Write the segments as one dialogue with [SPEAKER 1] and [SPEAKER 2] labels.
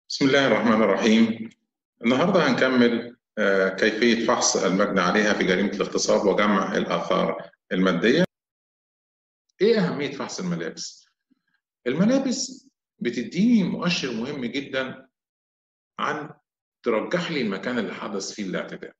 [SPEAKER 1] بسم الله الرحمن الرحيم النهارده هنكمل آه، كيفية فحص المجني عليها في جريمة الاغتصاب وجمع الآثار المادية. إيه أهمية فحص الملابس؟ الملابس بتديني مؤشر مهم جدا عن ترجح لي المكان اللي حدث فيه الاعتداء.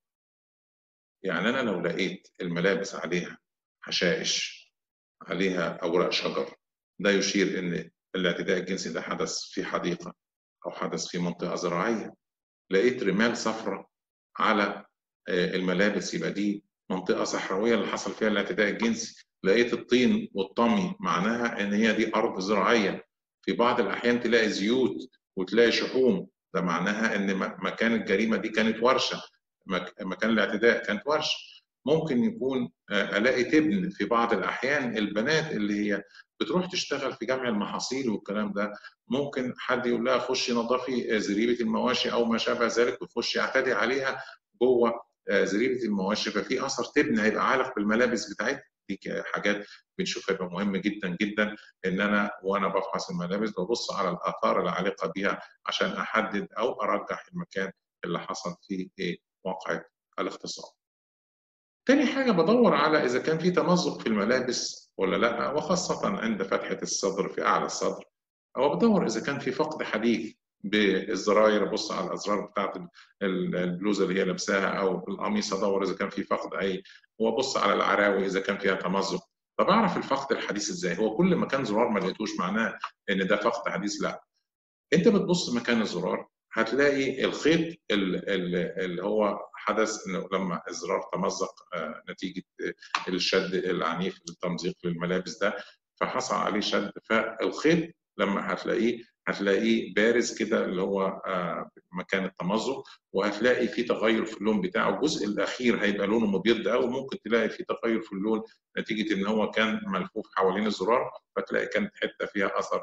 [SPEAKER 1] يعني أنا لو لقيت الملابس عليها حشائش عليها أوراق شجر ده يشير إن الاعتداء الجنسي ده حدث في حديقة أو حدث في منطقة زراعية. لقيت رمال صفراء على الملابس يبقى دي منطقة صحراوية اللي حصل فيها الاعتداء الجنسي لقيت الطين والطمي معناها ان هي دي ارض زراعية في بعض الاحيان تلاقي زيوت وتلاقي شحوم ده معناها ان مكان الجريمة دي كانت ورشة مكان الاعتداء كانت ورشة ممكن يكون الاقي تبن في بعض الاحيان البنات اللي هي بتروح تشتغل في جمع المحاصيل والكلام ده ممكن حد يقول لها خشي نظفي زريبه المواشي او ما شابه ذلك وتخش يعتدي عليها جوه زريبه المواشي ففي اثر تبن هيبقى عالق بالملابس بتاعتها دي حاجات بنشوفها يبقى مهم جدا جدا ان انا وانا بفحص الملابس ببص على الاثار العالقه بيها عشان احدد او ارجح المكان اللي حصل فيه ايه واقعه الاغتصاب. تاني حاجة بدور على إذا كان في تمزق في الملابس ولا لأ وخاصة عند فتحة الصدر في أعلى الصدر أو بدور إذا كان في فقد حديث بالزراير أبص على الأزرار بتاعت البلوزة اللي هي لابساها أو القميص أدور إذا كان في فقد أي وأبص على العراوي إذا كان فيها تمزق طب أعرف الفقد الحديث إزاي؟ هو كل ما كان زرار ما لقيتوش معناه إن ده فقد حديث لأ أنت بتبص مكان الزرار هتلاقي الخيط اللي هو حدث انه لما الزرار تمزق نتيجه الشد العنيف للتمزيق للملابس ده فحصل عليه شد فالخيط لما هتلاقيه هتلاقيه بارز كده اللي هو مكان التمزق وهتلاقي في تغير في اللون بتاعه الجزء الاخير هيبقى لونه مبيض قوي وممكن تلاقي في تغير في اللون نتيجه ان هو كان ملفوف حوالين الزرار فتلاقي كانت حته فيها اثر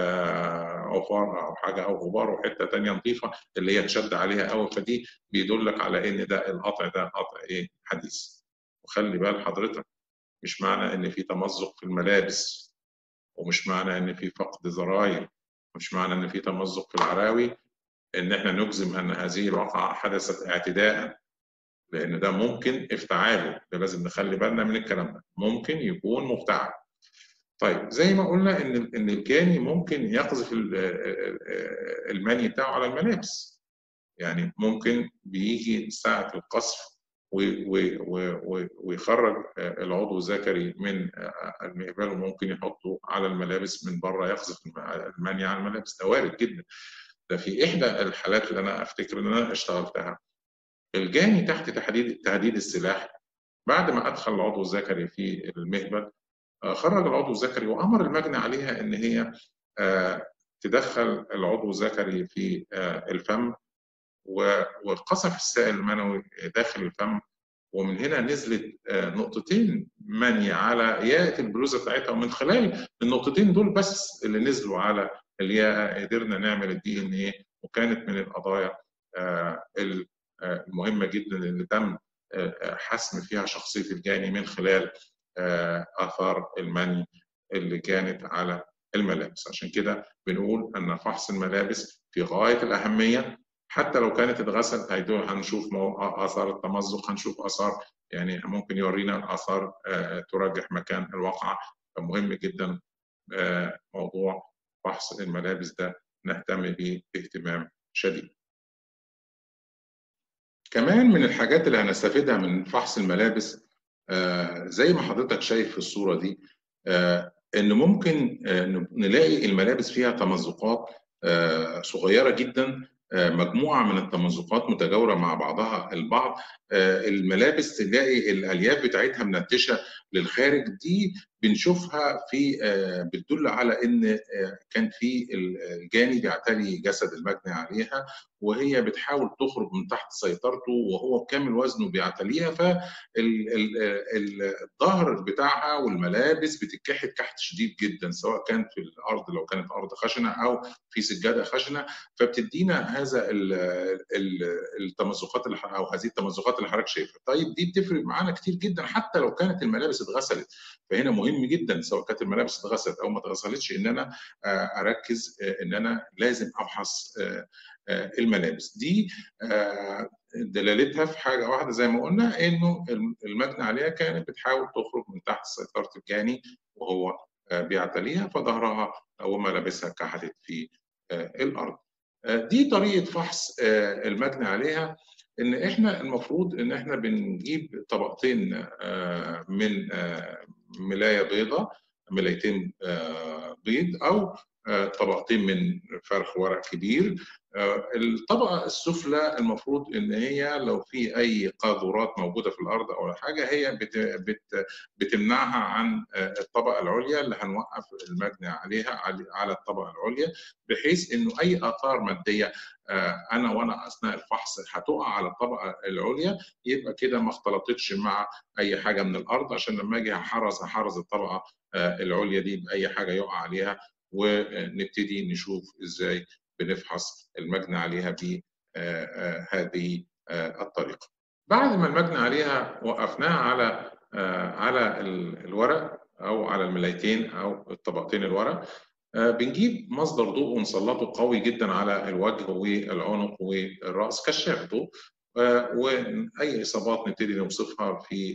[SPEAKER 1] عفار او حاجه او غبار وحته ثانيه نظيفه اللي هي تشد عليها قوي فدي بيدلك على ان ده القطع ده قطع ايه حديث وخلي بال حضرتك مش معنى ان في تمزق في الملابس ومش معنى ان في فقد زراير مش معنى ان في تمزق في العراوي ان احنا نجزم ان هذه الواقعه حدثت اعتداء لان ده ممكن افتعاله ده لازم نخلي بالنا من الكلام ده ممكن يكون مفتعل طيب زي ما قلنا ان ان الجاني ممكن يقذف المني بتاعه على الملابس يعني ممكن بيجي ساعه القذف ويخرج العضو الذكري من المهبل وممكن يحطه على الملابس من بره يقذف المني على الملابس ده وارد جدا ده في احدى الحالات اللي انا افتكر ان انا اشتغلتها الجاني تحت تحديد تهديد السلاح بعد ما ادخل العضو الذكري في المهبل خرج العضو الذكري وامر المجني عليها ان هي تدخل العضو الذكري في الفم وقصف السائل المنوي داخل الفم ومن هنا نزلت نقطتين مني على ياقة البلوزه بتاعتها ومن خلال النقطتين دول بس اللي نزلوا على الياقة قدرنا نعمل الدي ان ايه وكانت من القضايا المهمه جدا اللي تم حسم فيها شخصيه الجاني من خلال اثار المني اللي كانت على الملابس عشان كده بنقول ان فحص الملابس في غايه الاهميه حتى لو كانت اتغسلت هنشوف اثار التمزق هنشوف اثار يعني ممكن يورينا الاثار ترجح مكان الواقعه فمهم جدا موضوع فحص الملابس ده نهتم به باهتمام شديد كمان من الحاجات اللي هنستفيدها من فحص الملابس آه زي ما حضرتك شايف في الصوره دي آه ان ممكن آه نلاقي الملابس فيها تمزقات صغيره جدا مجموعه من التمزقات متجاوره مع بعضها البعض الملابس تلاقي الالياف بتاعتها منتشه للخارج دي بنشوفها في بتدل على ان كان في الجاني بيعتري جسد المجني عليها وهي بتحاول تخرج من تحت سيطرته وهو بكامل وزنه بيعتليها فالظهر بتاعها والملابس بتتكحت كحت شديد جدا سواء كان في الارض لو كانت ارض خشنه او في سجاده خشنه فبتدينا هذا التمزقات او هذه التمزقات اللي حضرتك شايفها طيب دي بتفرق معانا كتير جدا حتى لو كانت الملابس اتغسلت فهنا مهم مهم جدا سواء كانت الملابس اتغسلت او ما اتغسلتش ان انا اركز ان انا لازم افحص الملابس دي دلالتها في حاجه واحده زي ما قلنا انه المجني عليها كانت بتحاول تخرج من تحت سيطره الجاني وهو بيعتليها فظهرها وملابسها كحدت في الارض. دي طريقه فحص المجني عليها ان احنا المفروض ان احنا بنجيب طبقتين من ملايه بيضاء ملايتين بيض او طبقتين من فرخ ورق كبير الطبقه السفلى المفروض ان هي لو في اي قاذورات موجوده في الارض او حاجه هي بت بت بتمنعها عن الطبقه العليا اللي هنوقف المجني عليها على الطبقه العليا بحيث انه اي اثار ماديه انا وانا اثناء الفحص هتقع على الطبقه العليا يبقى كده ما اختلطتش مع اي حاجه من الارض عشان لما اجي احرز احرز الطبقه العليا دي باي حاجه يقع عليها ونبتدي نشوف ازاي بنفحص المجني عليها بهذه الطريقه. بعد ما المجني عليها وقفناها على على الورق او على الملايتين او الطبقتين الورق بنجيب مصدر ضوء ونسلطه قوي جدا على الوجه والعنق والراس كشاف ضوء واي اصابات نبتدي نوصفها في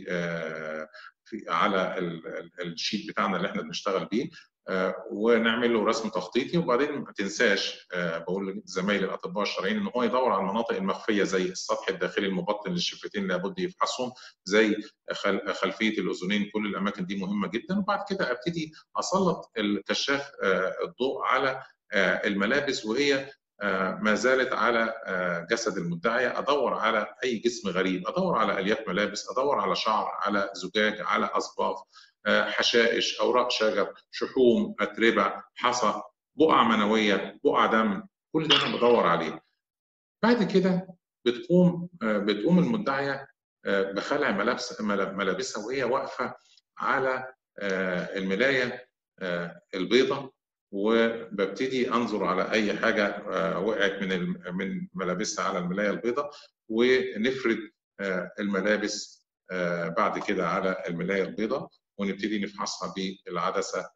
[SPEAKER 1] في على الشيت بتاعنا اللي احنا بنشتغل بيه ونعمل له رسم تخطيطي وبعدين ما تنساش بقول لزمايلي الاطباء الشرعيين ان هو يدور على المناطق المخفيه زي السطح الداخلي المبطن للشفتين لابد يفحصهم زي خلفيه الاذنين كل الاماكن دي مهمه جدا وبعد كده ابتدي اسلط الكشاف الضوء على الملابس وهي ما زالت على جسد المدعية أدور على أي جسم غريب أدور على ألياف ملابس أدور على شعر على زجاج على أصباغ حشائش أوراق شجر شحوم أتربة حصى بقع منوية بقع دم كل ده أنا بدور عليه بعد كده بتقوم بتقوم المدعية بخلع ملابس ملابسها وهي واقفة على الملاية البيضة وببتدي انظر على اي حاجه وقعت من من ملابسها على الملايه البيضاء ونفرد الملابس بعد كده على الملايه البيضاء ونبتدي نفحصها بالعدسه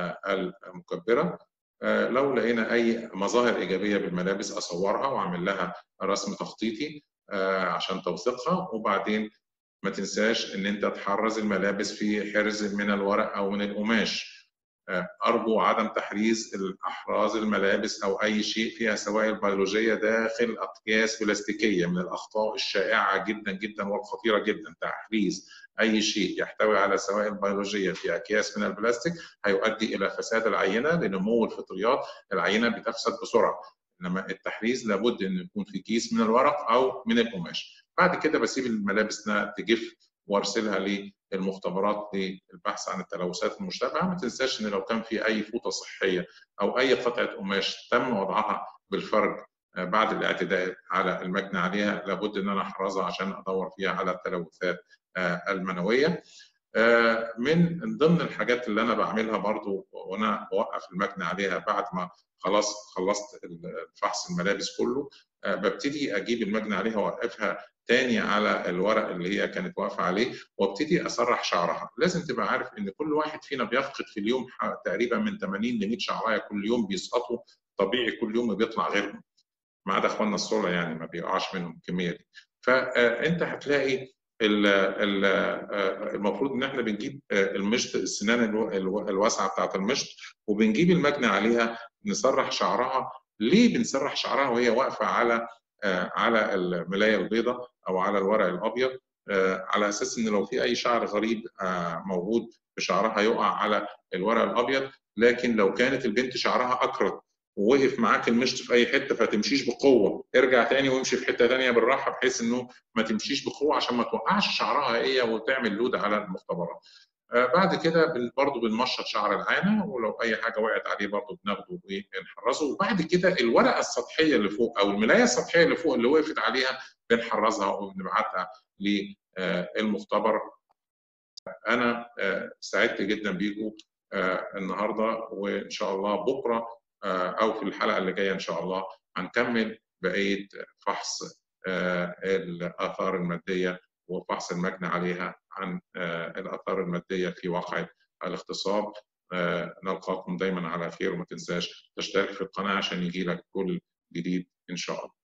[SPEAKER 1] المكبره لو لقينا اي مظاهر ايجابيه بالملابس اصورها واعمل لها رسم تخطيطي عشان توثيقها وبعدين ما تنساش ان انت تحرز الملابس في حرز من الورق او من القماش ارجو عدم تحريز الاحراز الملابس او اي شيء فيها سوائل بيولوجيه داخل اقياس بلاستيكيه من الاخطاء الشائعه جدا جدا والخطيره جدا تحريز اي شيء يحتوي على سوائل بيولوجيه في اكياس من البلاستيك هيؤدي الى فساد العينه لنمو الفطريات العينه بتفسد بسرعه انما التحريز لابد ان يكون في كيس من الورق او من القماش بعد كده بسيب الملابس انها تجف وارسلها للمختبرات للبحث عن التلوثات المشتبهه ما تنساش ان لو كان في اي فوطه صحيه او اي قطعه قماش تم وضعها بالفرج بعد الاعتداء على المجني عليها لابد ان انا احرزها عشان ادور فيها على التلوثات المنويه من ضمن الحاجات اللي انا بعملها برضو وانا بوقف المجني عليها بعد ما خلاص خلصت فحص الملابس كله ببتدي اجيب المجني عليها واوقفها تاني على الورق اللي هي كانت واقفه عليه وابتدي اسرح شعرها لازم تبقى عارف ان كل واحد فينا بيفقد في اليوم تقريبا من 80 ل 100 شعرايه كل يوم بيسقطوا طبيعي كل يوم بيطلع غيرهم ما عدا اخواننا الصوله يعني ما بيقعش منهم الكميه دي فانت هتلاقي المفروض ان احنا بنجيب المشط السنان الواسعه بتاعت المشط وبنجيب المجني عليها نسرح شعرها ليه بنسرح شعرها وهي واقفه على على الملايه البيضاء او على الورق الابيض على اساس ان لو في اي شعر غريب موجود في شعرها يقع على الورق الابيض لكن لو كانت البنت شعرها اكرت ووقف معاك المشط في اي حته فتمشيش بقوه ارجع تاني وامشي في حته تانيه بالراحه بحيث انه ما تمشيش بقوه عشان ما توقعش شعرها هي وتعمل لود على المختبرات بعد كده برضه بنمشط شعر العانه ولو اي حاجه وقعت عليه برضه بناخده ونحرزه وبعد كده الورقه السطحيه اللي فوق او الملايه السطحيه اللي فوق اللي وقفت عليها بنحرزها وبنبعتها للمختبر انا سعدت جدا بيكم النهارده وان شاء الله بكره او في الحلقه اللي جايه ان شاء الله هنكمل بقيه فحص الاثار الماديه وفحص المجني عليها عن الاثار الماديه في واقعه الاغتصاب نلقاكم دايما على خير وما تنساش تشترك في القناه عشان يجي لك كل جديد ان شاء الله